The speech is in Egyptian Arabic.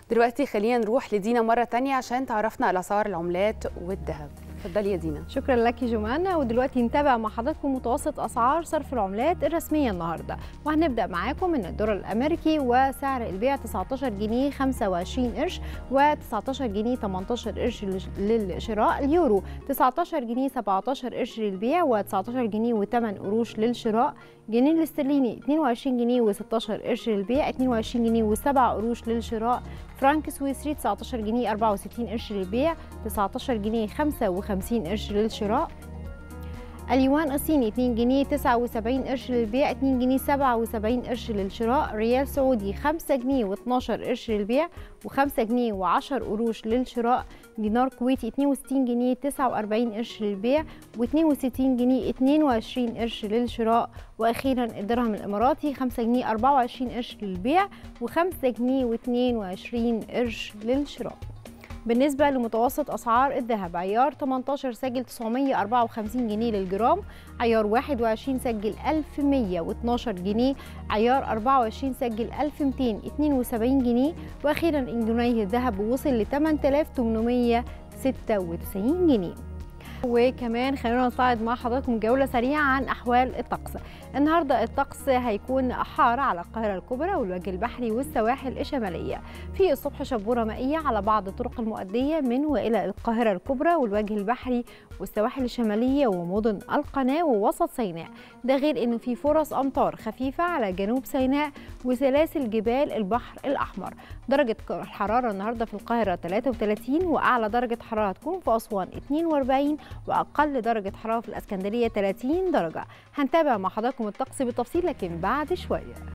دلوقتي خلينا نروح لدينا مرة تانية عشان تعرفنا الأسعار العملات والذهب اتفضلي يا دينا شكرا لك يا جمانة ودلوقتي نتابع مع حضراتكم متوسط أسعار صرف العملات الرسمية النهاردة وهنبدأ معاكم من الدولار الأمريكي وسعر البيع 19 جنيه 25 قرش و19 جنيه 18 قرش للشراء اليورو 19 جنيه 17 قرش للبيع و19 جنيه و8 قروش للشراء جنيه الاسترليني 22 جنيه و16 قرش للبيع 22 جنيه و7 قروش للشراء فرانك سويسري 19 جنيه 64 قرش للبيع 19 جنيه 55 قرش للشراء اليوان الصيني 2 جنيه 79 قرش للبيع 2 جنيه 77 قرش للشراء ريال سعودي 5 جنيه و12 قرش للبيع و5 جنيه و10 قروش للشراء دينار كويتي 62 جنيه 49 قرش للبيع و62 جنيه 22 قرش للشراء واخيرا الدرهم الاماراتي 5 جنيه 24 قرش للبيع و5 جنيه و22 قرش للشراء بالنسبة لمتوسط أسعار الذهب عيار 18 سجل 954 جنيه للجرام عيار 21 سجل 1112 جنيه عيار 24 سجل 1272 جنيه وأخيرا جنيه الذهب وصل ل 8896 جنيه وكمان خلينا نصعد مع حضراتكم جولة سريعة عن أحوال الطقس النهاردة الطقس هيكون حار على القاهرة الكبرى والوجه البحري والسواحل الشمالية في الصبح شبورة مائية على بعض الطرق المؤدية من وإلى القاهرة الكبرى والوجه البحري والسواحل الشمالية ومدن القناة ووسط سيناء ده غير أنه في فرص أمطار خفيفة على جنوب سيناء وسلاسل جبال البحر الأحمر درجة الحرارة النهاردة في القاهرة 33 وأعلى درجة حرارة تكون في أسوان 42 واقل درجه حراره في الاسكندريه 30 درجه هنتابع مع حضراتكم الطقس بالتفصيل لكن بعد شويه